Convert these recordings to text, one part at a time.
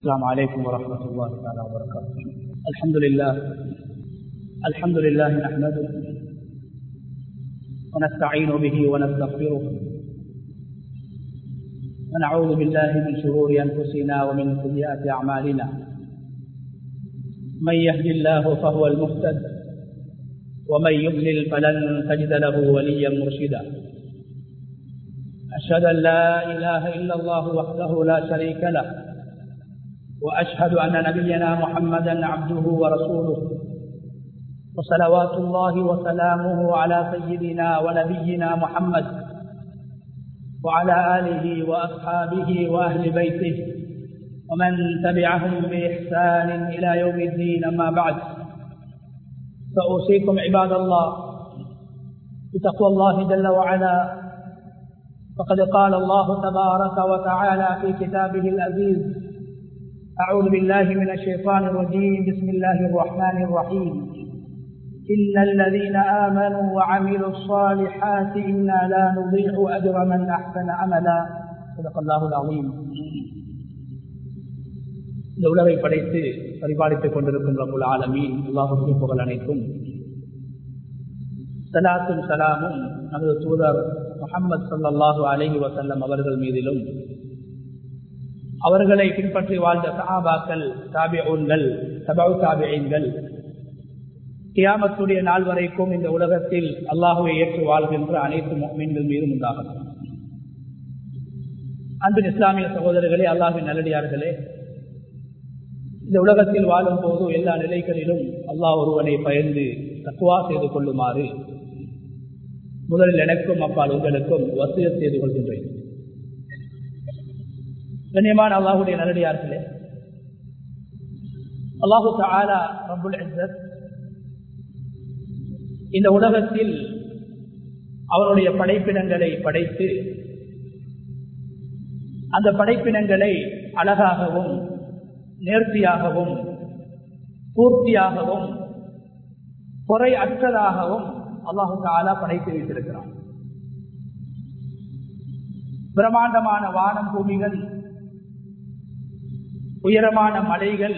السلام عليكم ورحمة الله تعالى وبركاته الحمد لله الحمد لله نحمده ونستعين به ونستغفره ونعوذ بالله من شرور أنفسنا ومن سيئات أعمالنا من يهد الله فهو المهتد ومن يضلل فلن تجد له وليا مرشدا أشهد أن لا إله إلا الله وحده لا شريك له وأشهد أن نبينا محمدا عبده ورسوله وصلوات الله وسلامه على سيدنا ونبينا محمد وعلى آله وأصحابه وأهل بيته ومن تبعهم بإحسان إلى يوم الدين أما بعد فأوصيكم عباد الله بتقوى الله جل وعلا فقد قال الله تبارك وتعالى في كتابه العزيز أعوذ بالله من الشيطان الرجيم بسم الله الرحمن الرحيم إن الذين آمنوا وعملوا الصالحات إنا لا نضيع أجر من أحسن عملا صدق الله العظيم இந்த உலகை படைத்து பரிபாலித்துக் கொண்டிருக்கும் ரபுல் ஆலமீன் அல்லாஹுக்கு புகழ் அனைத்தும் சலாத்தும் சலாமும் நமது தூதர் முகமது சல்லாஹூ அலஹி வசல்லம் அவர்கள் மீதிலும் அவர்களை பின்பற்றி வாழ்ந்த சஹாபாக்கள் தாபியூன்கள் சபவு தாபியங்கள் கியாமத்துடைய நாள் வரைக்கும் இந்த உலகத்தில் அல்லாஹுவை ஏற்று வாழ்கின்ற அனைத்து மீன்கள் மீதும் உண்டாகும் அன்பின் இஸ்லாமிய சகோதரர்களே அல்லாஹின் நல்லடியார்களே இந்த உலகத்தில் வாழும் போது எல்லா நிலைகளிலும் அல்லாஹ் ஒருவனை பயந்து தக்குவா செய்து கொள்ளுமாறு முதலில் எனக்கும் அப்பால் உங்களுக்கும் வசிய செய்து கொள்கின்றேன் கண்ணியமான அல்லாஹுடைய நல்லடியார்களே அல்லாஹு தாலா ரபுல் இசத் இந்த உலகத்தில் அவருடைய படைப்பினங்களை படைத்து அந்த படைப்பினங்களை அழகாகவும் நேர்த்தியாகவும் பூர்த்தியாகவும் குறை அற்றதாகவும் அல்லாஹு தாலா படைத்து வைத்திருக்கிறான் பிரம்மாண்டமான வானம் பூமிகள் உயரமான மலைகள்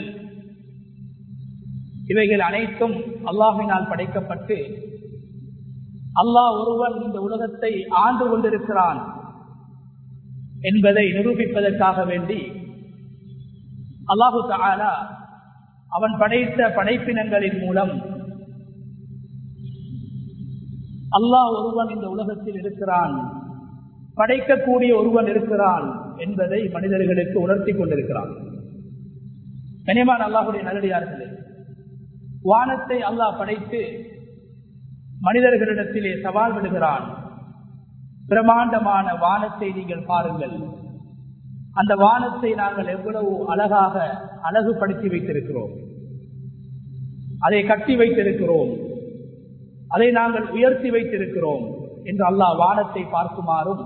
இவைகள் அனைத்தும் அல்லாஹினால் படைக்கப்பட்டு அல்லாஹ் ஒருவன் இந்த உலகத்தை ஆண்டு கொண்டிருக்கிறான் என்பதை நிரூபிப்பதற்காக வேண்டி அல்லாஹு தாலா அவன் படைத்த படைப்பினங்களின் மூலம் அல்லாஹ் ஒருவன் இந்த உலகத்தில் இருக்கிறான் படைக்கக்கூடிய ஒருவன் இருக்கிறான் என்பதை மனிதர்களுக்கு உணர்த்தி கொண்டிருக்கிறான் கனியமான அல்லாஹுடைய நல்லடியார்களே வானத்தை அல்லாஹ் படைத்து மனிதர்களிடத்திலே சவால் விடுகிறான் பிரமாண்டமான வானத்தை நீங்கள் பாருங்கள் அந்த வானத்தை நாங்கள் எவ்வளவு அழகாக அழகுபடுத்தி வைத்திருக்கிறோம் அதை கட்டி வைத்திருக்கிறோம் அதை நாங்கள் உயர்த்தி வைத்திருக்கிறோம் என்று அல்லாஹ் வானத்தை பார்க்குமாறும்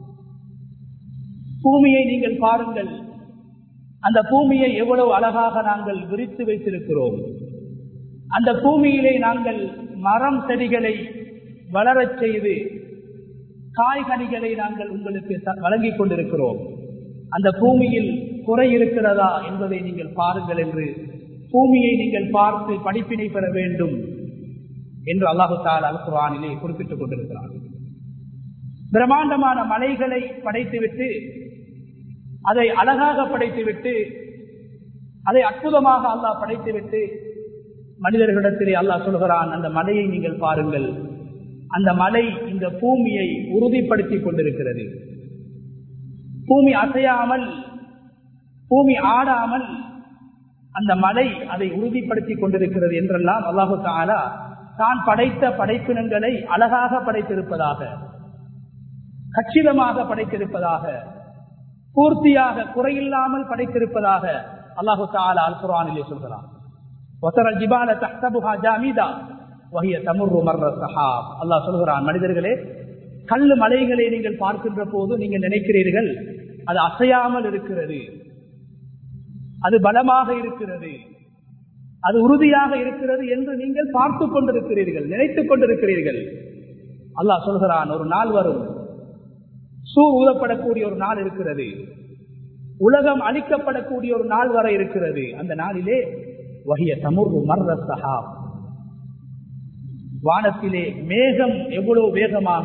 பூமியை நீங்கள் பாருங்கள் அந்த பூமியை எவ்வளவு அழகாக நாங்கள் விரித்து வைத்திருக்கிறோம் அந்த பூமியிலே நாங்கள் மரம் செடிகளை வளரச் செய்து காய்கனிகளை நாங்கள் உங்களுக்கு வழங்கிக் கொண்டிருக்கிறோம் அந்த பூமியில் குறை இருக்கிறதா என்பதை நீங்கள் பாருங்கள் என்று பூமியை நீங்கள் பார்த்து படிப்பினை பெற வேண்டும் என்று அல்லாஹு தால் அல் குரானிலே குறிப்பிட்டுக் கொண்டிருக்கிறார் பிரம்மாண்டமான மலைகளை படைத்துவிட்டு அதை அழகாக படைத்துவிட்டு அதை அற்புதமாக அல்லாஹ் படைத்துவிட்டு மனிதர்களிடத்திலே அல்லாஹ் சொல்கிறான் அந்த மலையை நீங்கள் பாருங்கள் அந்த மலை இந்த பூமியை உறுதிப்படுத்தி கொண்டிருக்கிறது பூமி அசையாமல் பூமி ஆடாமல் அந்த மலை அதை உறுதிப்படுத்தி கொண்டிருக்கிறது என்றெல்லாம் அல்லாஹு தாலா தான் படைத்த படைப்பினங்களை அழகாக படைத்திருப்பதாக கச்சிதமாக படைத்திருப்பதாக பூர்த்தியாக குறையில்லாமல் படைத்திருப்பதாக அல்லாஹு தாலா அல் குரானிலே சொல்கிறான் ஜிபால தஹ்தபுஹா ஜாமீதா வகிய தமுர்ரு மர்ர சஹாப் அல்லாஹ் சொல்கிறான் மனிதர்களே கல்லு மலைகளை நீங்கள் பார்க்கின்ற போது நீங்கள் நினைக்கிறீர்கள் அது அசையாமல் இருக்கிறது அது பலமாக இருக்கிறது அது உறுதியாக இருக்கிறது என்று நீங்கள் பார்த்து கொண்டிருக்கிறீர்கள் நினைத்துக் கொண்டிருக்கிறீர்கள் அல்லாஹ் சொல்கிறான் ஒரு நாள் வரும் சூ ஊதப்படக்கூடிய ஒரு நாள் இருக்கிறது உலகம் அழிக்கப்படக்கூடிய ஒரு நாள் வர இருக்கிறது அந்த நாளிலே வகிய தமுர்வு மர்ர சஹாப் வானத்திலே மேகம் எவ்வளவு வேகமாக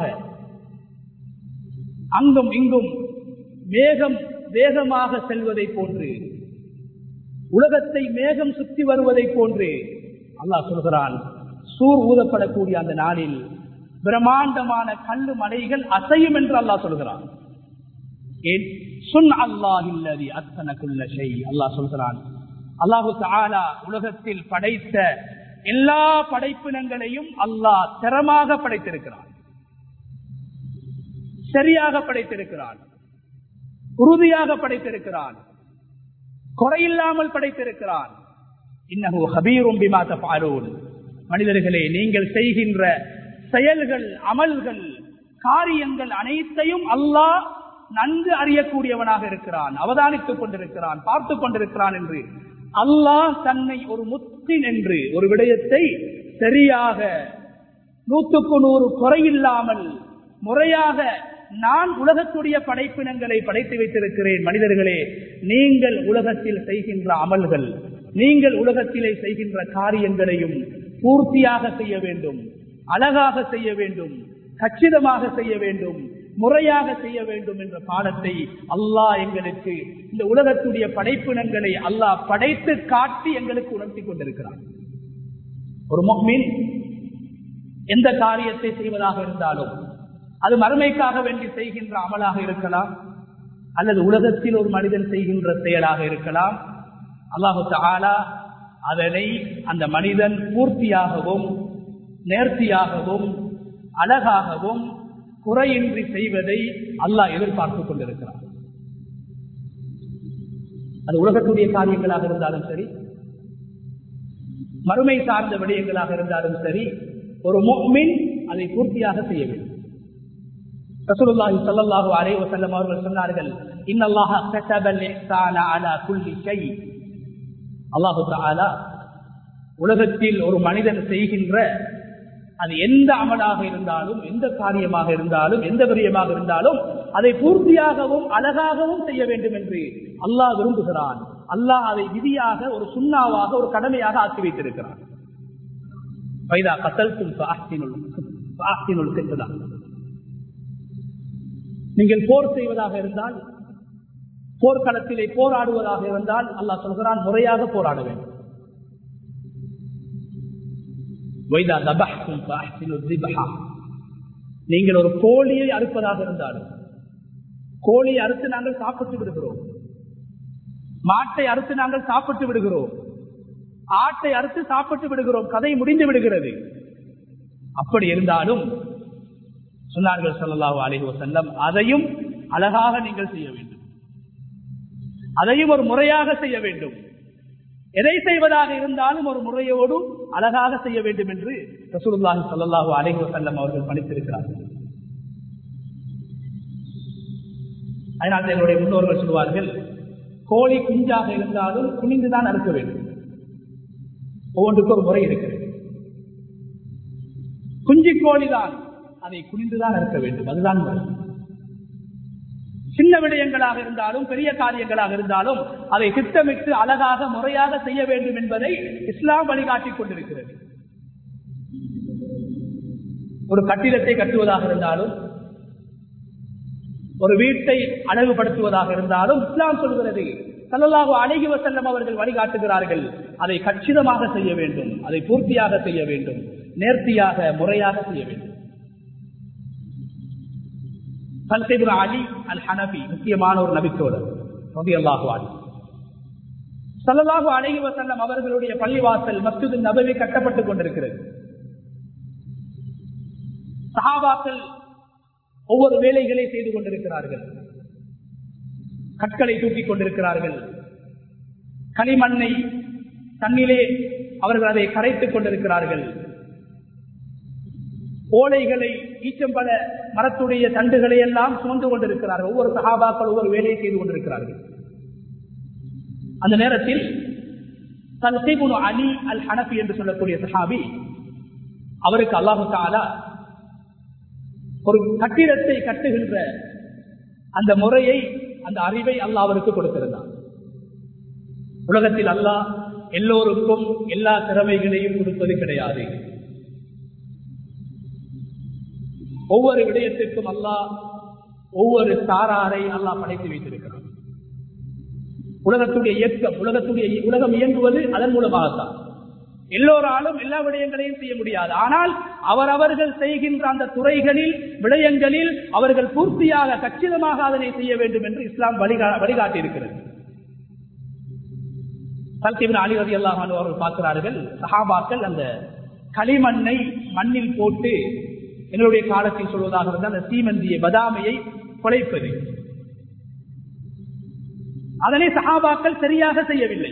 அங்கும் இங்கும் மேகம் வேகமாக செல்வதை போன்று உலகத்தை மேகம் சுற்றி வருவதை போன்று அல்லாஹ் சொல்கிறான் சூர் ஊதப்படக்கூடிய அந்த நாளில் பிரம்மாண்டமான கல்லு மலைகள் அசையும் என்று அல்லாஹ் சொல்கிறான் ஏன் சுன் அல்லாஹ் இல்லதி அத்தனக்குள்ள செய் அல்லாஹ் சொல்கிறான் அல்லாஹு தாலா உலகத்தில் படைத்த எல்லா படைப்பினங்களையும் அல்லாஹ் திறமாக படைத்திருக்கிறான் சரியாக படைத்திருக்கிறான் உறுதியாக படைத்திருக்கிறான் குறையில்லாமல் படைத்திருக்கிறான் இன்னகு ஹபீரும் பிமாத்த பாரோன் மனிதர்களே நீங்கள் செய்கின்ற செயல்கள் அமல்கள் காரியங்கள் அனைத்தையும் அல்லாஹ் நன்கு அறியக்கூடியவனாக இருக்கிறான் அவதானித்துக் கொண்டிருக்கிறான் பார்த்துக் கொண்டிருக்கிறான் என்று அல்லாஹ் தன்னை ஒரு முத்தின் என்று ஒரு விடயத்தை சரியாக நூற்றுக்கு நூறு குறையில்லாமல் முறையாக நான் உலகத்துடைய படைப்பினங்களை படைத்து வைத்திருக்கிறேன் மனிதர்களே நீங்கள் உலகத்தில் செய்கின்ற அமல்கள் நீங்கள் உலகத்திலே செய்கின்ற காரியங்களையும் பூர்த்தியாக செய்ய வேண்டும் அழகாக செய்ய வேண்டும் கச்சிதமாக செய்ய வேண்டும் முறையாக செய்ய வேண்டும் என்ற பாடத்தை அல்லாஹ் எங்களுக்கு இந்த உலகத்துடைய படைப்பினங்களை அல்லாஹ் படைத்து காட்டி எங்களுக்கு உணர்த்தி கொண்டிருக்கிறார் ஒரு மொஹ்மின் எந்த காரியத்தை செய்வதாக இருந்தாலும் அது மறுமைக்காக வேண்டி செய்கின்ற அமலாக இருக்கலாம் அல்லது உலகத்தில் ஒரு மனிதன் செய்கின்ற செயலாக இருக்கலாம் அல்லாஹு தாலா அதனை அந்த மனிதன் பூர்த்தியாகவும் நேர்த்தியாகவும் அழகாகவும் குறையின்றி செய்வதை அல்லாஹ் எதிர்பார்த்துக் கொண்டிருக்கிறார் அது உலகத்துடைய காரியங்களாக இருந்தாலும் சரி மறுமை சார்ந்த விடயங்களாக இருந்தாலும் சரி ஒரு முக்மின் அதை பூர்த்தியாக செய்ய வேண்டும் ரசூலுல்லாஹி ஸல்லல்லாஹு அலைஹி வஸல்லம் அவர்கள் சொன்னார்கள் இன்னல்லாஹ கதபல் இஹ்சான அலா குல்லி ஷை அல்லாஹு தஆலா உலகத்தில் ஒரு மனிதன் செய்கின்ற அது எந்த அமலாக இருந்தாலும் எந்த காரியமாக இருந்தாலும் எந்த விரியமாக இருந்தாலும் அதை பூர்த்தியாகவும் அழகாகவும் செய்ய வேண்டும் என்று அல்லாஹ் விரும்புகிறான் அல்லாஹ் அதை விதியாக ஒரு சுண்ணாவாக ஒரு கடமையாக ஆக்கி வைத்திருக்கிறான் வைதா கத்தல்தும் பாஸ்தினுள் சென்றுதான் நீங்கள் போர் செய்வதாக இருந்தால் போர்க்களத்திலே போராடுவதாக இருந்தால் அல்லாஹ் சொல்கிறான் முறையாக போராட வேண்டும் நீங்கள் ஒரு கோழியை அறுப்பதாக இருந்தாலும் கோழியை அறுத்து நாங்கள் சாப்பிட்டு விடுகிறோம் மாட்டை அறுத்து நாங்கள் சாப்பிட்டு விடுகிறோம் ஆட்டை அறுத்து சாப்பிட்டு விடுகிறோம் கதை முடிந்து விடுகிறது அப்படி இருந்தாலும் சொன்னார்கள் சொல்லலாஹு அலிஹி வசல்லம் அதையும் அழகாக நீங்கள் செய்ய வேண்டும் அதையும் ஒரு முறையாக செய்ய வேண்டும் எதை செய்வதாக இருந்தாலும் ஒரு முறையோடு அழகாக செய்ய வேண்டும் என்று ரசூலுல்லாஹி ஸல்லல்லாஹு அலைஹி வஸல்லம் அவர்கள் பணித்திருக்கிறார்கள் அதனால் எங்களுடைய முன்னோர்கள் சொல்வார்கள் கோழி குஞ்சாக இருந்தாலும் குனிந்துதான் அறுக்க வேண்டும் ஒவ்வொன்றுக்கு ஒரு முறை இருக்கிறது குஞ்சு கோழிதான் அதை குனிந்துதான் அறுக்க வேண்டும் அதுதான் முறை சின்ன விடயங்களாக இருந்தாலும் பெரிய காரியங்களாக இருந்தாலும் அதை திட்டமிட்டு அழகாக முறையாக செய்ய வேண்டும் என்பதை இஸ்லாம் வழிகாட்டிக் கொண்டிருக்கிறது ஒரு கட்டிடத்தை கட்டுவதாக இருந்தாலும் ஒரு வீட்டை அழகுபடுத்துவதாக இருந்தாலும் இஸ்லாம் சொல்கிறது சல்லல்லாஹு அழகி வசல்லம் அவர்கள் வழிகாட்டுகிறார்கள் அதை கச்சிதமாக செய்ய வேண்டும் அதை பூர்த்தியாக செய்ய வேண்டும் நேர்த்தியாக முறையாக செய்ய வேண்டும் அலி அல் ஹனபி முக்கியமான ஒரு நபித்தோழர் அல்லாஹு அலி சல்லல்லாஹு அழகி வசல்லம் அவர்களுடைய பள்ளிவாசல் மஸ்ஜிது நபவி கட்டப்பட்டுக் கொண்டிருக்கிறது சஹாபாக்கள் ஒவ்வொரு வேலைகளை செய்து கொண்டிருக்கிறார்கள் கற்களை தூக்கிக் கொண்டிருக்கிறார்கள் களிமண்ணை தண்ணிலே அவர்கள் அதை கரைத்துக் கொண்டிருக்கிறார்கள் ஓலைகளை ஈச்சம்பல மரத்துடைய தண்டுகளை எல்லாம் சுமந்து கொண்டிருக்கிறார்கள் ஒவ்வொரு சகாபாக்கள் ஒவ்வொரு வேலையை செய்து கொண்டிருக்கிறார்கள் அந்த நேரத்தில் தல்சைபுனு அலி அல் ஹனபி என்று சொல்லக்கூடிய சஹாபி அவருக்கு அல்லாஹு தாலா ஒரு கட்டிடத்தை கட்டுகின்ற அந்த முறையை அந்த அறிவை அல்லாஹ் அவருக்கு கொடுத்திருந்தான் உலகத்தில் அல்லாஹ் எல்லோருக்கும் எல்லா திறமைகளையும் கொடுப்பது கிடையாது ஒவ்வொரு விடயத்திற்கும் அல்லாஹ் ஒவ்வொரு சாராரை அல்லாஹ் படைத்து வைத்திருக்கிறான் உலகத்துடைய இயக்கம் உலகத்துடைய உலகம் இயங்குவது அதன் மூலமாகத்தான் எல்லோராலும் எல்லா விடயங்களையும் செய்ய முடியாது ஆனால் அவரவர்கள் செய்கின்ற அந்த துறைகளில் விடயங்களில் அவர்கள் பூர்த்தியாக கச்சிதமாக அதனை செய்ய வேண்டும் என்று இஸ்லாம் வழிகா வழிகாட்டி இருக்கிறது சல்கிபின் அலி ரதி அல்லாஹான் அவர்கள் பார்க்கிறார்கள் சஹாபாக்கள் அந்த களிமண்ணை மண்ணில் போட்டு என்னுடைய காலத்தில் சொல்வதாக இருந்தால் அந்த சீமந்திய பதாமையை குலைப்பது அதனை சஹாபாக்கள் சரியாக செய்யவில்லை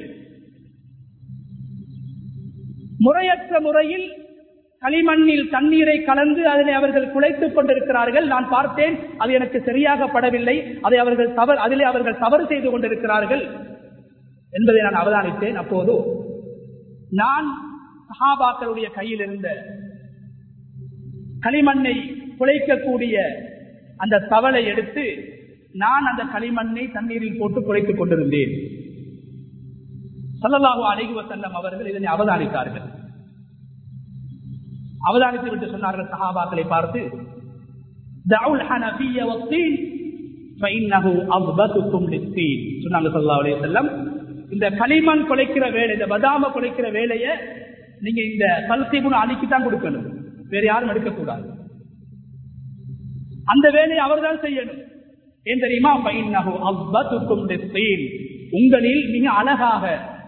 முறையற்ற முறையில் களிமண்ணில் தண்ணீரை கலந்து அதனை அவர்கள் குலைத்துக் கொண்டிருக்கிறார்கள் நான் பார்த்தேன் அது எனக்கு சரியாக படவில்லை அதை அவர்கள் தவறு அதிலே அவர்கள் தவறு செய்து கொண்டிருக்கிறார்கள் என்பதை நான் அவதானித்தேன் அப்போது நான் சஹாபாக்களுடைய கையில் இருந்த களிமண்ணை குலைக்கக்கூடிய அந்த தவளை எடுத்து நான் அந்த களிமண்ணை தண்ணீரில் போட்டு குலைத்துக் கொண்டிருந்தேன் சல்லல்லாஹு அலைஹி வஸல்லம் அவர்கள் இதனை அவதானித்தார்கள் அவதானித்து விட்டு சொன்னார்கள் சஹாபாக்களை பார்த்து தவுல் ஹனபிய வத்தீன் ஃபஇன்னஹு அضبطكم للطين சொன்னாங்க ஸல்லல்லாஹு அலைஹி வஸல்லம் இந்த களிமண் குலைக்கிற வேலை இந்த பதாம குலைக்கிற வேலையை நீங்க இந்த சல்கிபுன் அலிக்கு தான் கொடுக்கணும் வேற யாரும் எடுக்கக்கூடாது அந்த வேலையை அவர்தான் செய்யணும் ஏன் தெரியுமா ஃபஇன்னஹு அضبطكم للطين உங்களில் மிக அழகாக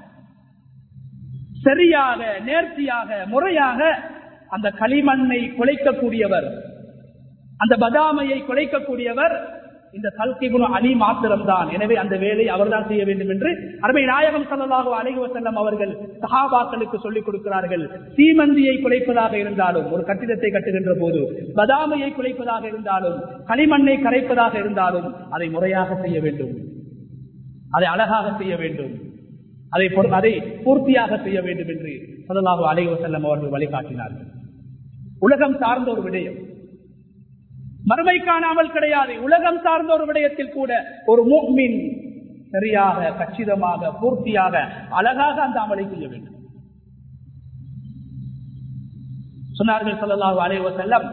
சரியாக நேர்த்தியாக முறையாக அந்த களிமண்ணை குலைக்கக்கூடியவர் அந்த பதாமையை குலைக்கக்கூடியவர் இந்த கல்கிபுன அலி மாத்திரம்தான் எனவே அந்த வேலை அவர்தான் செய்ய வேண்டும் என்று அருமை நாயகம் சல்லல்லாஹு அலைஹி வஸல்லம் அவர்கள் சஹாபாக்களுக்கு சொல்லிக் கொடுக்கிறார்கள் சீமந்தியை குலைப்பதாக இருந்தாலும் ஒரு கட்டிடத்தை கட்டுகின்ற போது பதாமையை குலைப்பதாக இருந்தாலும் களிமண்ணை கரைப்பதாக இருந்தாலும் அதை முறையாக செய்ய வேண்டும் அதை அழகாக செய்ய வேண்டும் அதை அதை பூர்த்தியாக செய்ய வேண்டும் என்று சல்லாஹூ அலைஹி வஸல்லம் அவர்கள் வழிகாட்டினார்கள் உலகம் சார்ந்த ஒரு விடயம் மறுமை காணாமல் கிடையாது உலகம் சார்ந்த ஒரு விடயத்தில் கூட ஒரு முக்மின் சரியாக கச்சிதமாக பூர்த்தியாக அழகாக அந்த அமலை செய்ய வேண்டும் சொன்னார்கள் சல்லாஹூ அலைஹி வஸல்லம்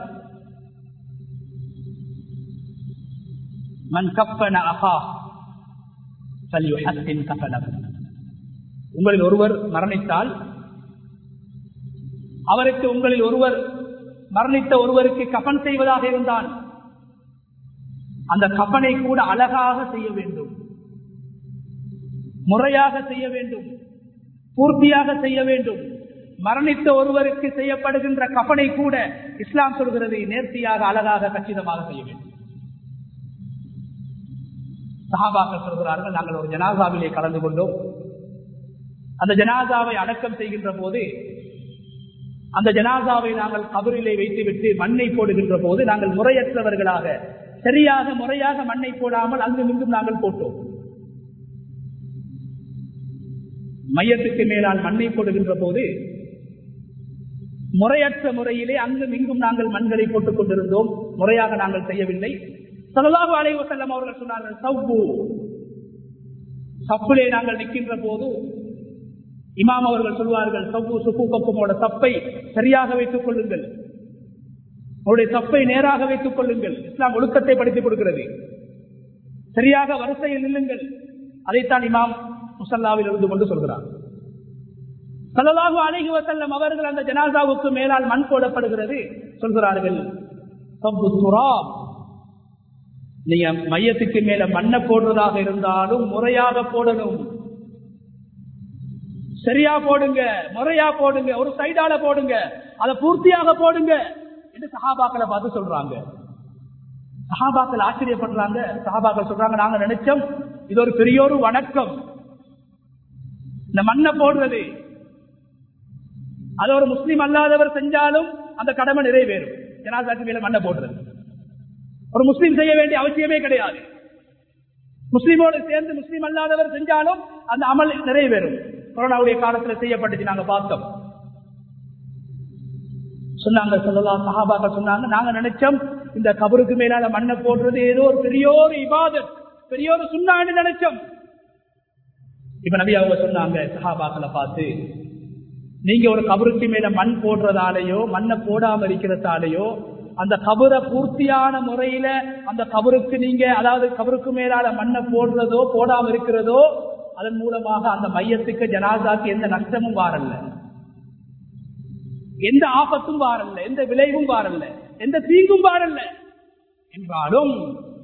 மன் கப்பன அஹா ஃபல்யுஹஸ்ஸின் கஃபனஹு உங்களில் ஒருவர் மரணித்தால் அவருக்கு உங்களில் ஒருவர் மரணித்த ஒருவருக்கு கபன் செய்வதாக இருந்தால் அந்த கபனை கூட அழகாக செய்ய வேண்டும் முறையாக செய்ய வேண்டும் பூர்த்தியாக செய்ய வேண்டும் மரணித்த ஒருவருக்கு செய்யப்படுகின்ற கபனை கூட இஸ்லாம் சொல்கிறது நேர்த்தியாக அழகாக கச்சிதமாக செய்ய வேண்டும் சஹாபாக்கள் சொல்கிறார்கள் நாங்கள் ஒரு ஜனாசாவிலே கலந்து கொண்டோம் அந்த ஜனாசாவை அடக்கம் செய்கின்ற போது அந்த ஜனாசாவை நாங்கள் கபரிலே வைத்துவிட்டு மண்ணை போடுகின்ற போது நாங்கள் முறையற்றவர்களாக சரியாக முறையாக மண்ணை போடாமல் அங்கு மிங்கும் நாங்கள் போட்டோம் மையத்துக்கு மேலால் மண்ணை போடுகின்ற போது முறையற்ற முறையிலே அங்கு மிங்கும் நாங்கள் மண்களை போட்டுக் கொண்டிருந்தோம் முறையாக நாங்கள் செய்யவில்லை சலலாக அலைவ செல்லம் அவர்கள் சொன்னார்கள் சவ்வு சப்புலே நாங்கள் நிற்கின்ற போது இமாம் அவர்கள் சொல்வார்கள் சவ்வு சுப்பு கப்பமோட தப்பை சரியாக வைத்துக் கொள்ளுங்கள் அவருடைய தப்பை நேராக வைத்துக் கொள்ளுங்கள் இஸ்லாம் ஒழுக்கத்தை படித்துக் கொடுக்கிறது சரியாக வரிசையில் நில்லுங்கள் அதைத்தான் இமாம் முசல்லாவில் இருந்து கொண்டு சொல்கிறார் சல்லலாஹு அலைஹி வஸல்லம் அவர்கள் அந்த ஜனாசாவுக்கு மேலால் மண் போடப்படுகிறது சொல்கிறார்கள் சவ்வு துராப் நீங்க மையத்துக்கு மேல மண்ணை போடுறதாக இருந்தாலும் முறையாக போடணும் சரியா போடுங்க முறையா போடுங்க ஒரு சைடால போடுங்க அதை பூர்த்தியாக போடுங்க என்று சஹாபாக்களை பார்த்து சொல்றாங்க சஹாபாக்கள் ஆச்சரியப்படுறாங்க சஹாபாக்கள் சொல்றாங்க நாங்க நினைச்சோம் இது ஒரு பெரிய ஒரு வணக்கம் இந்த மண்ணை போடுறது அது ஒரு முஸ்லீம் அல்லாதவர் செஞ்சாலும் அந்த கடமை நிறைவேறும் ஜனாசாக்கு மேல மண்ணை போடுறது ஒரு முஸ்லீம் செய்ய வேண்டிய அவசியமே கிடையாது முஸ்லீமோடு சேர்ந்து முஸ்லீம் அல்லாதவர் செஞ்சாலும் அந்த அமல் நிறைவேறும் கொரோனாவுடைய காலத்துல செய்யப்பட்டுச்சு நாங்க பார்த்தோம் சொன்னாங்க சொல்லலாம் சஹாபாக்கள் சொன்னாங்க நாங்க நினைச்சோம் இந்த கபருக்கு மேலால மண்ணை போடுறது ஏதோ ஒரு பெரிய ஒரு இபாதத் பெரிய ஒரு சுண்ணான்னு நினைச்சோம் இப்ப நபி அவங்க சொன்னாங்க சஹாபாக்களை பார்த்து நீங்க ஒரு கபருக்கு மேல மண் போடுறதாலேயோ மண்ணை போடாம இருக்கிறதாலேயோ அந்த கபரை பூர்த்தியான முறையில அந்த கபருக்கு நீங்க அதாவது கபருக்கு மேலால மண்ணை போடுறதோ போடாம இருக்கிறதோ அதன் மூலமாக அந்த மையத்துக்கு ஜனாதாக்கு எந்த நஷ்டமும் வாரல்ல எந்த ஆபத்தும் வாரல்ல எந்த விளைவும் வாரல்ல எந்த தீங்கும் வாரல்ல என்றாலும்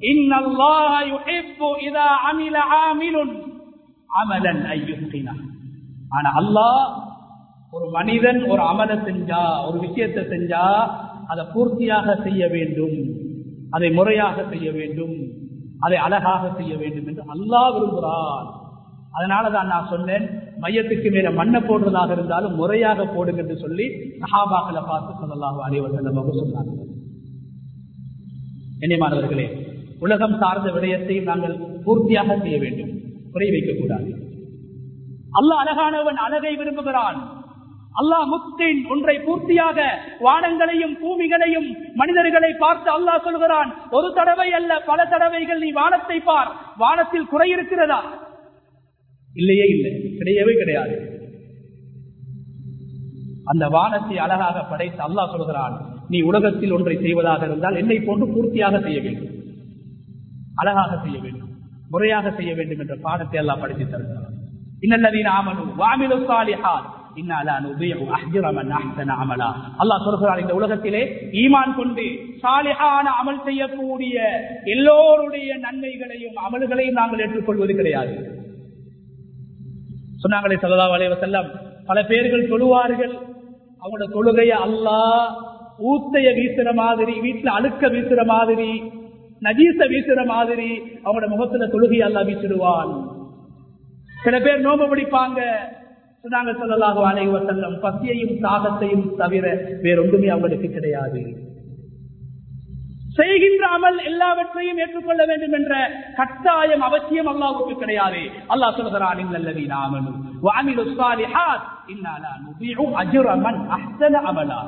அமலன் ஆனா அல்லாஹ் ஒரு மனிதன் ஒரு அமலை செஞ்சா ஒரு விஷயத்தை செஞ்சா அதை பூர்த்தியாக செய்ய வேண்டும் அதை முறையாக செய்ய வேண்டும் அதை அழகாக செய்ய வேண்டும் என்று அல்லாஹ் விரும்புகிறான் அதனாலதான் நான் சொன்னேன் மையத்துக்கு மேல மண்ணை போடுறதாக இருந்தாலும் முறையாக போடுங்க என்று சொல்லி சஹாபாக்களை பார்த்து சொல்லலாக அறிவசல்லமாக சொன்னாங்க என்னமானவர்களே உலகம் சார்ந்த விடயத்தையும் நாங்கள் பூர்த்தியாக செய்ய வேண்டும் குறை வைக்கக்கூடாது அல்லாஹ் அழகானவன் அழகை விரும்புகிறான் அல்லாஹ் முக்தின் ஒன்றை பூர்த்தியாக வானங்களையும் பூமிகளையும் மனிதர்களை பார்த்து அல்லாஹ் சொல்கிறான் ஒரு தடவை அல்ல பல தடவைகள் நீ வானத்தை பார் வானத்தில் குறை இருக்கிறதா இல்லையே இல்லை கிடையவே கிடையாது அந்த வானத்தை அழகாக படைத்து அல்லாஹ் சொல்கிறான் நீ உலகத்தில் ஒன்றை செய்வதாக இருந்தால் என்னை போன்று பூர்த்தியாக செய்ய வேண்டும் அழகாக செய்ய வேண்டும் முறையாக செய்ய வேண்டும் என்ற பாடத்தை எல்லாம் படித்து தருகிறார் இன்னல்லதீன் ஆமனு வாமிலு சாலிஹாத் இந்த உலகத்திலே ஈமான் கொண்டு சாலிஹான அமல் செய்யக்கூடிய எல்லோருடைய நன்மைகளையும் அமல்களையும் நாங்கள் ஏற்றுக்கொள்வது கிடையாது சொன்னாங்களே சல்லா வலைவ செல்லம் பல பேர்கள் தொழுவார்கள் அவங்களோட தொழுகைய அல்லா ஊத்தைய வீசுற மாதிரி வீட்டுல அழுக்க வீசுற மாதிரி நஜீச வீசுற மாதிரி அவங்களோட முகத்துல தொழுகை அல்லா வீசிடுவான் சில பேர் நோம்பு பிடிப்பாங்க சொன்னாங்க சொல்லலாக அலைவ செல்லம் பசியையும் தாகத்தையும் தவிர வேறொன்றுமே அவங்களுக்கு கிடையாது செய்கின்ற அமல் எல்லாவற்றையும் ஏற்றுக்கொள்ள வேண்டும் என்ற கட்டாயம் அவசியம் அல்லாவுக்கு கிடையாது அல்லாஹ் சொல்கிறான் இல்லல்லவி நாமனு வாமிலு சாலிஹாத் இன்னாலா நுபிஉ அஜ்ர மன் அஹ்ஸன அமலா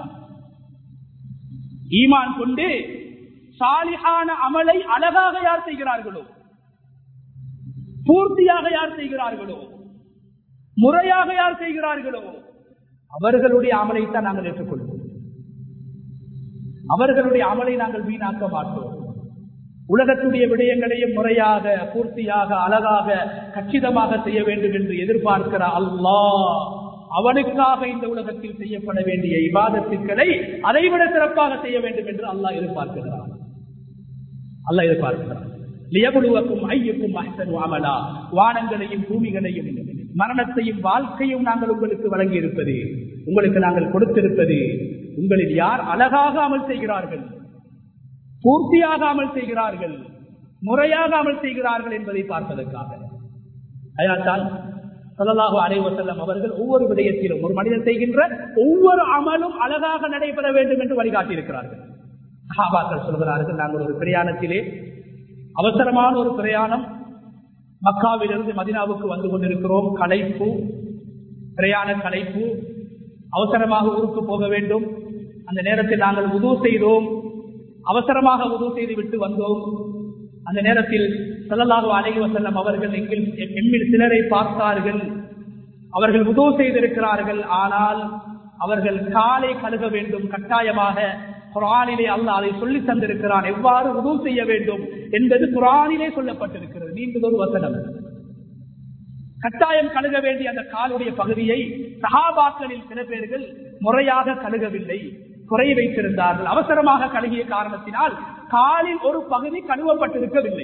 ஈமான் கொண்டு சாலிஹான அமலை அழகாக யார் செய்கிறார்களோ பூர்த்தியாக யார் செய்கிறார்களோ முறையாக யார் செய்கிறார்களோ அவர்களுடைய அமலைத்தான் நாங்கள் ஏற்றுக்கொள்வோம் அவர்களுடைய அமலை நாங்கள் வீணாக்க மாட்டோம் உலகத்துடைய விடயங்களையும் முறையாக பூர்த்தியாக அழகாக கச்சிதமாக செய்ய வேண்டும் என்று எதிர்பார்க்கிற அல்லாஹ் அவனுக்காக இந்த உலகத்தில் செய்யப்பட வேண்டிய இபாதத்துக்களை அதைவிட சிறப்பாக செய்ய வேண்டும் என்று அல்லாஹ் எதிர்பார்க்கிறான் அல்லாஹ் எதிர்பார்க்கிறான் லியபுலுவக்கும் ஐயுக்கும் அஹ்சன் அமலா வானங்களையும் பூமிகளையும் மரணத்தையும் வாழ்க்கையும் நாங்கள் உங்களுக்கு வழங்கி இருப்பது உங்களுக்கு நாங்கள் கொடுத்திருப்பது உங்களில் யார் அழகாக அமல் செய்கிறார்கள் பூர்த்தியாக அமல் செய்கிறார்கள் முறையாக அமல் செய்கிறார்கள் என்பதை பார்ப்பதற்காக அதனால்தான் சொல்லலாக அனைவசல்லம் அவர்கள் ஒவ்வொரு விடயத்திலும் ஒரு மனிதன் செய்கின்ற ஒவ்வொரு அமலும் அழகாக நடைபெற வேண்டும் என்று வழிகாட்டியிருக்கிறார்கள் சஹாபாக்கள் சொல்கிறார்கள் நாங்கள் ஒரு பிரயாணத்திலே அவசரமான ஒரு பிரயாணம் மக்காவிலிருந்து மதினாவுக்கு வந்து கொண்டிருக்கிறோம் களைப்பு பிரயாண களைப்பு அவசரமாக ஊருக்கு போக வேண்டும் அந்த நேரத்தில் நாங்கள் உதவு செய்தோம் அவசரமாக உதவு செய்து விட்டு வந்தோம் அந்த நேரத்தில் செல்லலாக அழகி வசல்லம் அவர்கள் எங்கில் எம்மில் சிலரை பார்த்தார்கள் அவர்கள் உதவு செய்திருக்கிறார்கள் ஆனால் அவர்கள் காலை கழுக வேண்டும் கட்டாயமாக குரானிலே அல்ல அதை சொல்லி தந்திருக்கிறான் எவ்வாறு உதவு செய்ய வேண்டும் என்பது குரானிலே சொல்லப்பட்டிருக்கிறது நீண்டதொரு வசனம் கட்டாயம் கழுக வேண்டிய அந்த காலுடைய பகுதியை சகாபாக்களில் சில பேர்கள் முறையாக கழுகவில்லை குறை வைத்திருந்தார்கள் அவசரமாக கழுகிய காரணத்தினால் காலில் ஒரு பகுதி கழுவப்பட்டிருக்கவில்லை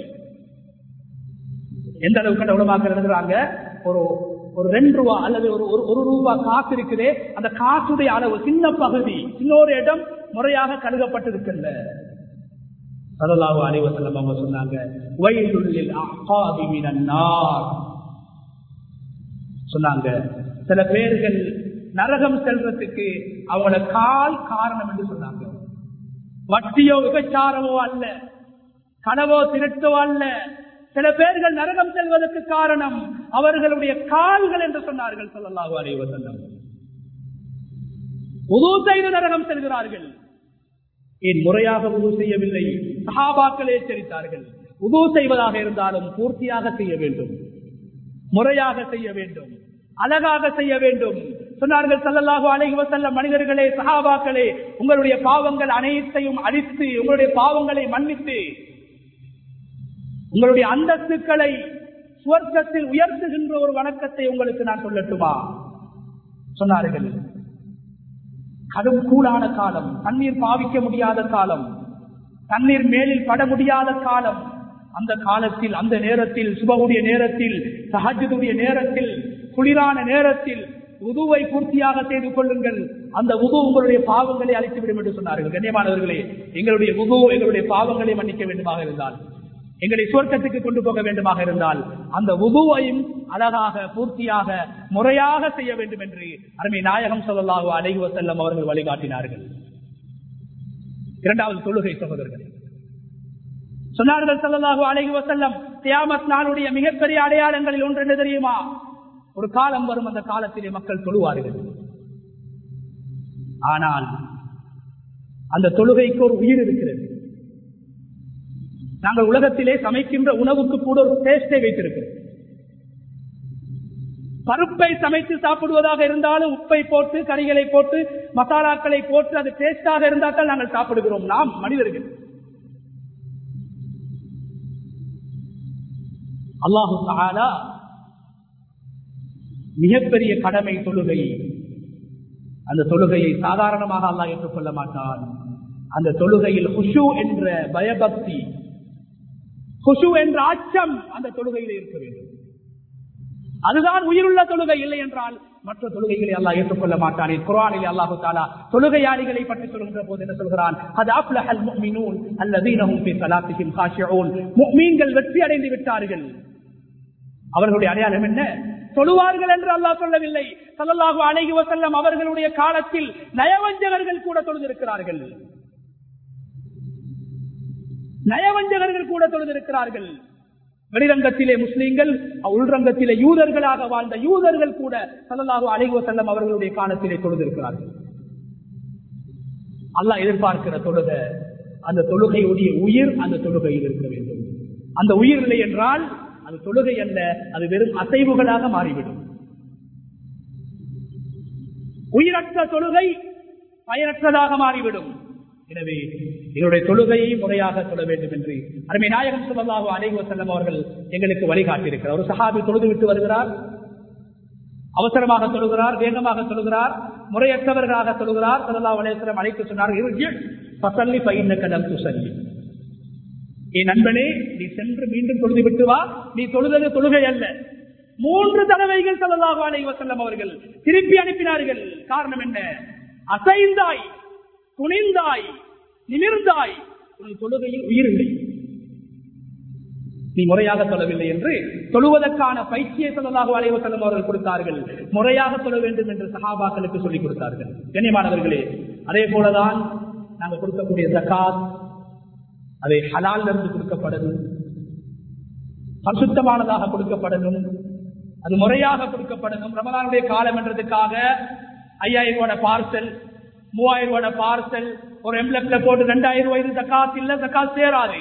எந்த அளவுக்கு உணவாக்க எழுதுறாங்க ஒரு ஒரு ரெண்டு ரூபா அல்லது ஒரு ஒரு ரூபா காசு இருக்குதே அந்த காசுடைய அளவு சின்ன பகுதி இன்னொரு இடம் முறையாக கழுகப்பட்டிருக்கல சதலாவு அனைவசல்லம் அவங்க சொன்னாங்க வயலுள்ளில் சொன்னாங்க சில பேர்கள் நரகம் செல்றதுக்கு அவங்களோட கால் காரணம் என்று சொன்னாங்க வட்டியோ விபச்சாரமோ அல்ல கனவோ திருட்டோ அல்ல சில பேர்கள் நரகம் செல்வதற்கு காரணம் அவர்களுடைய கால்கள் என்று சொன்னார்கள் சொல்லலாக அறிவதல்லம் உது செய்து நரகம் செல்கிறார்கள் ஏன் முறையாக உது செய்யவில்லை சஹாபாக்கள் எச்சரித்தார்கள் உது செய்வதாக இருந்தாலும் பூர்த்தியாக செய்ய வேண்டும் முறையாக செய்ய வேண்டும் அழகாக செய்ய வேண்டும் சொன்னார்கள் சல்லல்லாஹு அலைஹி வஸல்லம் மனிதர்களே சஹாபாக்களே உங்களுடைய பாவங்கள் அனைத்தையும் அழித்து உங்களுடைய பாவங்களை மன்னித்து உங்களுடைய அந்தஸ்துக்களை சுவர்க்கத்தில் உயர்த்துகின்ற ஒரு வணக்கத்தை உங்களுக்கு நான் சொல்லட்டுமா சொன்னார்கள் கடும் கூடான காலம் தண்ணீர் பாவிக்க முடியாத காலம் தண்ணீர் மேலில் பட முடியாத காலம் அந்த காலத்தில் அந்த நேரத்தில் சுபகுடைய நேரத்தில் சஹஜுடைய நேரத்தில் குளிரான நேரத்தில் உதுவை பூர்த்தியாக செய்து கொள்ளுங்கள் அந்த உது உங்களுடைய பாவங்களை அழித்துவிடும் என்று சொன்னார்கள் கண்ணியமானவர்களே எங்களுடைய உது எங்களுடைய பாவங்களை மன்னிக்க வேண்டுமாக இருந்தால் எங்களை சுவர்க்கத்துக்கு கொண்டு போக வேண்டுமாக இருந்தால் அந்த உதுவையும் அழகாக பூர்த்தியாக முறையாக செய்ய வேண்டும் என்று அருமை நாயகம் சொல்லலாக அலைகுவ செல்லம் அவர்கள் வழிகாட்டினார்கள் இரண்டாவது தொழுகை சகோதரர்களே சொன்னார்கள் சொல்லலாக அலைகுவ செல்லம் தியாமத் நாளுடைய மிகப்பெரிய அடையாளங்களில் ஒன்று என்ன தெரியுமா ஒரு காலம் வரும் அந்த காலத்திலே மக்கள் தொழுவார்கள் ஆனால் அந்த தொழுகைக்கு ஒரு உயிர் இருக்கிறது நாங்கள் உலகத்திலே சமைக்கின்ற உணவுக்கு கூட ஒரு டேஸ்டை வைத்திருக்கிறோம் பருப்பை சமைத்து சாப்பிடுவதாக இருந்தாலும் உப்பை போட்டு கறிகளை போட்டு மசாலாக்களை போட்டு அது டேஸ்டாக இருந்தால் நாங்கள் சாப்பிடுகிறோம் நாம் மனிதர்கள் அல்லாஹு தாலா மிகப்பெரிய கடமை தொழுகை அந்த தொழுகையை சாதாரணமாக அல்லாஹ் ஏற்றுக்கொள்ள மாட்டான் அந்த தொழுகையில் ஹுஷு என்ற பயபக்தி ஹுஷு என்ற அச்சம் அந்த தொழுகையில் இருக்க வேண்டும் அதுதான் உயிருள்ள தொழுகை இல்லை என்றால் மற்ற தொழுகைகளை அல்லாஹ் ஏற்றுக்கொள்ள மாட்டான் குரானில் அல்லாஹு தாலா தொழுகையாளிகளை பற்றி சொல்கின்ற போது என்ன சொல்கிறான் அது அப்லஹல் முஃமினூன் அல்லதீனஹும் ஃபீ ஸலாத்திஹிம் காஷிஊன் முஃமின்கள் வெற்றி அடைந்து விட்டார்கள் அவர்களுடைய அடையாளம் என்ன தொழுவார்கள் என்று அல்லாஹ் சொல்லவில்லை ஸல்லல்லாஹு அலைஹி வஸல்லம் அவர்களுடைய காலத்தில் நயவஞ்சகர்கள் கூட தொழுதிருக்கிறார்கள் நயவஞ்சகர்கள் கூட தொழுதிருக்கிறார்கள் வெளிரங்கத்திலே முஸ்லீம்கள் உள்ரங்கத்திலே யூதர்களாக வாழ்ந்த யூதர்கள் கூட சல்லல்லாஹு அலைஹி செல்லம் அவர்களுடைய காலத்திலே தொழுதிருக்கிறார்கள் அல்லாஹ் எதிர்பார்க்கிற தொழுக அந்த தொழுகையுடைய உயிர் அந்த தொழுகையில் இருக்க வேண்டும் அந்த உயிர் இல்லை என்றால் அது தொழுகை அல்ல அது வெறும் அசைவுகளாக மாறிவிடும் உயிரற்ற தொழுகை பயனற்றதாக மாறிவிடும் எனவே என்னுடைய தொழுகையை முறையாக சொல்ல வேண்டும் என்று அருமை நாயகம் சொல்லலாக அலைவ செல்லம் அவர்கள் எங்களுக்கு வழிகாட்டியிருக்கிறார் ஒரு சஹாபி தொழுது விட்டு வருகிறார் அவசரமாக தொழுகிறார் வேகமாக தொழுகிறார் முறையற்றவர்களாக தொழுகிறார் சல்லா அலேஸ்வரம் அழைத்து சொன்னார் பசல்லி பையன கடம் துசல்லி என் நண்பனே நீ சென்று மீண்டும் தொழுது விட்டு வா நீ தொழுதது தொழுகை அல்ல மூன்று தடவைகள் சல்லல்லாஹு அலைஹி வஸல்லம் அவர்கள் திருப்பி அனுப்பினார்கள் காரணம் என்ன அசைந்தாய் துணிந்தாய் நிமிர்ந்தாய் உன் தொழுகையில் உயிரில்லை நீ முறையாக தொழவில்லை என்று தொழுவதற்கான பயிற்சியை சொல்லலாக அலைவ செல்லும் அவர்கள் கொடுத்தார்கள் முறையாக தொழ வேண்டும் என்று சகாபாக்களுக்கு சொல்லிக் கொடுத்தார்கள் கண்ணியமானவர்களே அதே போலதான் நாங்கள் கொடுக்கக்கூடிய ஜக்காத் அதை ஹலால் இருந்து கொடுக்கப்படணும் பரிசுத்தமானதாக கொடுக்கப்படணும் அது முறையாக கொடுக்கப்படணும் ரமலானுடைய காலம் என்றதுக்காக ஐயாயிரம் ரூபாய் பார்சல் மூவாயிரம் ரூபாய் பார்சல் ஒரு எம்லெப்ல போட்டு ரெண்டாயிரம் ரூபாய் ஜக்காத் இல்ல ஜக்காத் சேராது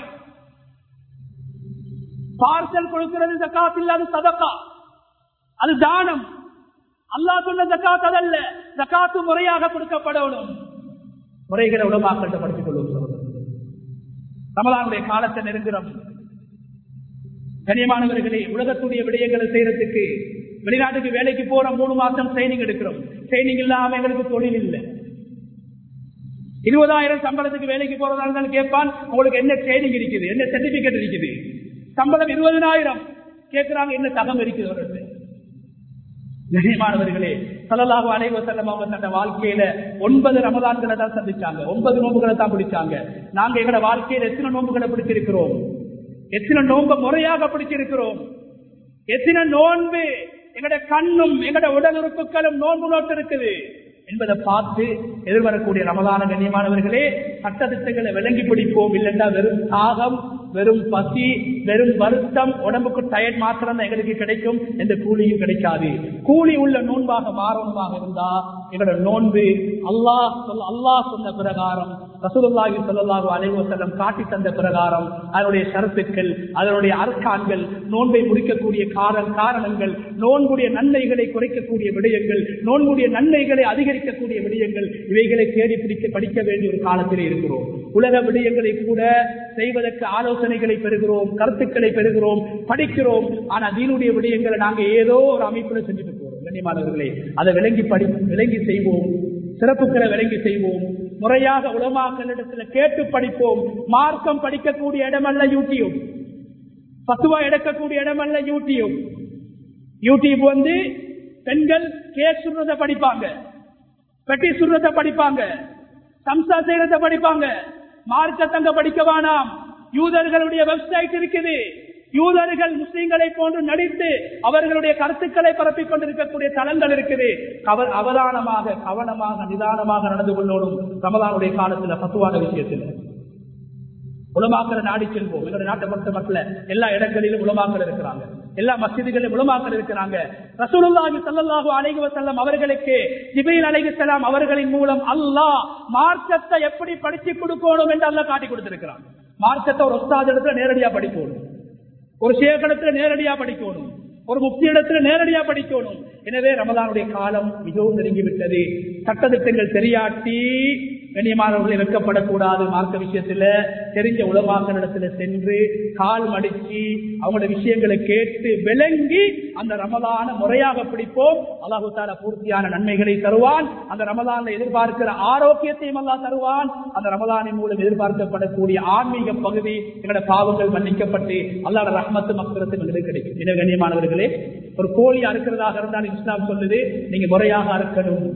பார்சல் கொடுக்கிறது ஜக்காத் இல்ல அது சதக்கா அது தானம் அல்லாஹ் சொன்ன ஜக்காத் அதல்ல ஜக்காத்து முறையாக கொடுக்கப்படணும் முறைகளை உடமாக்கத்தை படித்துக் கொள்வோம் ரமலானுடைய காலத்தை நெருங்குறோம் கனியமானவர்களே உலகத்துடைய விடயங்களை செய்யறதுக்கு வெளிநாட்டுக்கு வேலைக்கு போற மூணு மாசம் ட்ரைனிங் எடுக்கிறோம் ட்ரைனிங் இல்லாம எங்களுக்கு தொழில் இல்லை இருபதாயிரம் சம்பளத்துக்கு வேலைக்கு போறதா இருந்தாலும் கேட்பான் உங்களுக்கு என்ன ட்ரைனிங் இருக்குது என்ன சர்டிபிகேட் இருக்குது சம்பளம் இருபதனாயிரம் கேட்கிறாங்க என்ன தகம் இருக்குது கண்ணியமானவர்களே சலலாக அலைவ செல்லம் அவங்க தன்ன வாழ்க்கையில ஒன்பது ரமதான்களை தான் சந்திச்சாங்க ஒன்பது நோம்புகளை தான் பிடிச்சாங்க நாங்க எங்களோட வாழ்க்கையில எத்தனை நோம்புகளை பிடிச்சிருக்கிறோம் எத்தனை நோன்பை முறையாக பிடிச்சிருக்கிறோம் எத்தனை நோன்பு எங்கட கண்ணும் எங்கட உடல் உறுப்புகளும் நோன்பு நோட்டு இருக்குது என்பதை பார்த்து எதிர்வரக்கூடிய ரமதான கண்ணியமானவர்களே சட்டத்திட்டங்களை விளங்கி பிடிப்போம் இல்லைன்னா வெறும் தாகம் வெறும் பசி வெறும் வருத்தம் உடம்புக்கு டயர்ட் மாத்திரம் தான் எங்களுக்கு கிடைக்கும் எந்த கூலியும் கிடைக்காது கூலி உள்ள நோன்பாக மாறணுமாக இருந்தா எங்களோட நோன்பு அல்லாஹ் சொல்ல அல்லாஹ் சொன்ன பிரகாரம் ரசூலுல்லாஹி ஸல்லல்லாஹு அலைஹி வஸல்லம் காட்டி தந்த பிரகாரம் அதனுடைய ஷரத்துக்கள் அதனுடைய அர்க்கான்கள் நோன்பை முடிக்கக்கூடிய காரண காரணங்கள் நோன்புடைய நன்மைகளை குறைக்கக்கூடிய விடயங்கள் நோன்புடைய நன்மைகளை அதிகரிக்கக்கூடிய விடயங்கள் இவைகளை தேடி பிடிக்க படிக்க வேண்டிய ஒரு காலத்திலே இருக்கிறோம் உலக விடயங்களை கூட செய்வதற்கு ஆலோசனைகளை பெறுகிறோம் கருத்துக்களை பெறுகிறோம் படிக்கிறோம் ஆனா தீனுடைய விடயங்களை நாங்க ஏதோ ஒரு அமைப்புல செஞ்சுட்டு போறோம் கண்ணியமானவர்களே அதை விளங்கி படி விளங்கி செய்வோம் சிறப்புகளை விளங்கி செய்வோம் முறையாக உலமாக்களிடத்துல கேட்டு படிப்போம் மார்க்கம் படிக்கக்கூடிய இடமல்ல யூடியூப் பத்துவா எடுக்கக்கூடிய இடமல்ல யூடியூப் யூடியூப் வந்து பெண்கள் கேக் சுடுறத படிப்பாங்க பெட்டி சுடுறத படிப்பாங்க சம்சா செய்யறத படிப்பாங்க மார்க்கத்தங்க படிக்க வேணாம் யூதர்களுடைய வெப்சைட் இருக்குது யூதர்கள் முஸ்லிம்களை போன்று நடித்து அவர்களுடைய கருத்துக்களை பரப்பிக் கொண்டிருக்கக்கூடிய தளங்கள் இருக்குது அவர் அவதானமாக கவனமாக நிதானமாக நடந்து கொள்ளோடும் ரமதானுடைய காலத்துல பத்துவான விஷயத்தில் உலமாக்கிற நாடி செல்வோம் எங்களுடைய நாட்டை பொறுத்த மக்கள் எல்லா இடங்களிலும் உலமாக்கள் இருக்கிறாங்க எல்லா மசிதிகளிலும் உலமாக்கள் இருக்கிறாங்க ரசூலுல்லாஹி ஸல்லல்லாஹு அலைஹி வஸல்லம் அவர்களுக்கு ஜிபீல் அலைஹிஸ்ஸலாம் அவர்களின் மூலம் அல்லாஹ் மார்க்கத்தை எப்படி படிச்சு கொடுக்கணும் என்று அல்லாஹ் காட்டி கொடுத்திருக்கிறான் மார்க்கத்தை ஒரு ஒஸ்தாது இடத்துல நேரடியா படிக்கணும் ஒரு சேகடத்துல நேரடியா படிக்கணும் ஒரு முக்தி இடத்துல நேரடியா படிக்கணும் எனவே ரமதானுடைய காலம் மிகவும் நெருங்கிவிட்டது சட்டத்திட்டங்கள் தெரியாட்டி கண்ணியமானவர்களை வெட்கப்படக்கூடாது மார்க்க விஷயத்துல தெரிஞ்ச உலமாக்களிடத்துல சென்று கால் மடிச்சு அவங்களோட விஷயங்களை கேட்டு விளங்கி அந்த ரமதான முறையாக பிடிப்போம் அல்லாஹு தாலா பூர்த்தியான நன்மைகளை தருவான் அந்த ரமதான்ல எதிர்பார்க்கிற ஆரோக்கியத்தையும் அல்லா தருவான் அந்த ரமதானின் மூலம் எதிர்பார்க்கப்படக்கூடிய ஆன்மீக பகுதி எங்களோட பாவங்கள் மன்னிக்கப்பட்டு அல்லாட ரஹ்மத்து மக்களுக்கு எங்களுக்கு கிடைக்கும் எனவே கண்ணியமானவர்களே ஒரு கோழி அறுக்கிறதாக இருந்தால் இஸ்லாம் சொல்லுது நீங்க முறையாக அறுக்கணும்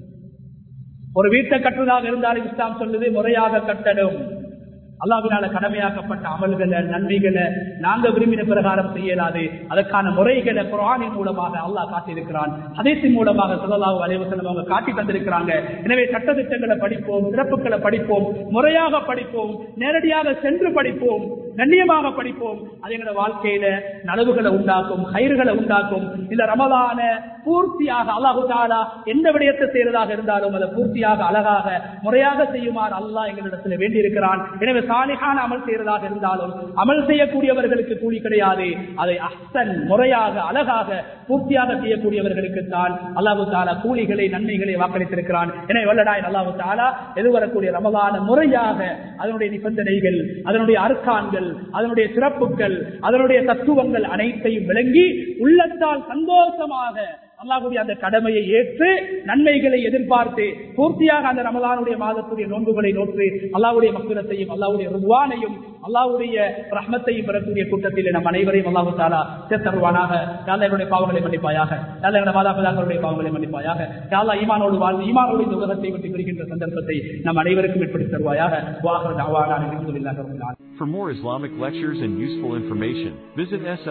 ஒரு வீட்டை கட்டுவதாக இருந்தாலும் இஸ்லாம் சொல்லுது முறையாக கட்டணும் அல்லாவினால கடமையாக்கப்பட்ட அமல்களை நன்மைகளை நாங்க விரும்பின பிரகாரம் செய்யலாது அதற்கான முறைகளை குரானின் மூலமாக அல்லாஹ் காட்டியிருக்கிறான் அதேசின் மூலமாக சொல்லலாக அலைவசனம் அவங்க காட்டி தந்திருக்கிறாங்க எனவே சட்டத்திட்டங்களை படிப்போம் சிறப்புகளை படிப்போம் முறையாக படிப்போம் நேரடியாக சென்று படிப்போம் கண்ணியமாக படிப்போம் அது எங்களோட வாழ்க்கையில நலவுகளை உண்டாக்கும் கயிறுகளை உண்டாக்கும் இந்த ரமலான பூர்த்தியாக அல்லாஹு தாலா எந்த விடயத்தை செய்யறதாக இருந்தாலும் அதை பூர்த்தியாக அழகாக முறையாக செய்யுமாறு அல்லாஹ் எங்களிடத்தில் வேண்டியிருக்கிறான் எனவே சாலிகான அமல் செய்யறதாக இருந்தாலும் அமல் செய்யக்கூடியவர்களுக்கு கூலி கிடையாது அதை அஹ்சன் முறையாக அழகாக பூர்த்தியாக செய்யக்கூடியவர்களுக்கு தான் அல்லாஹு தாலா கூலிகளை நன்மைகளை வாக்களித்திருக்கிறான் எனவே வல்லடாய் அல்லாஹு தாலா எது வரக்கூடிய ரமலான முறையாக அதனுடைய நிபந்தனைகள் அதனுடைய அர்க்கான்கள் அதனுடைய சிறப்புகள் அதனுடைய தத்துவங்கள் அனைத்தையும் விளங்கி உள்ளத்தால் சந்தோஷமாக அல்லாஹுடைய அந்த கடமையை ஏற்று நன்மைகளை எதிர்பார்த்து பூர்த்தியாக அந்த ரமலானுடைய மாதத்துடைய நோன்புகளை நோற்று அல்லாவுடைய மக்களத்தையும் அல்லாவுடைய ருவானையும் அல்லாவுடைய ரஹ்மத்தையும் பெறக்கூடிய கூட்டத்தில் நம் அனைவரையும் அல்லாஹு தாலா சேர்த்தருவானாக யாழ்லா என்னுடைய பாவங்களை மன்னிப்பாயாக யாழ்லா என்னுடைய மாதாபிதாக்களுடைய பாவங்களை மன்னிப்பாயாக யாழ்லா ஈமானோடு வாழ்ந்து ஈமானோடு இந்த உலகத்தை விட்டு பிரிக்கின்ற சந்தர்ப்பத்தை நம் அனைவருக்கும் ஏற்படுத்தி தருவாயாக வாகன அவானான For more Islamic lectures and useful information, visit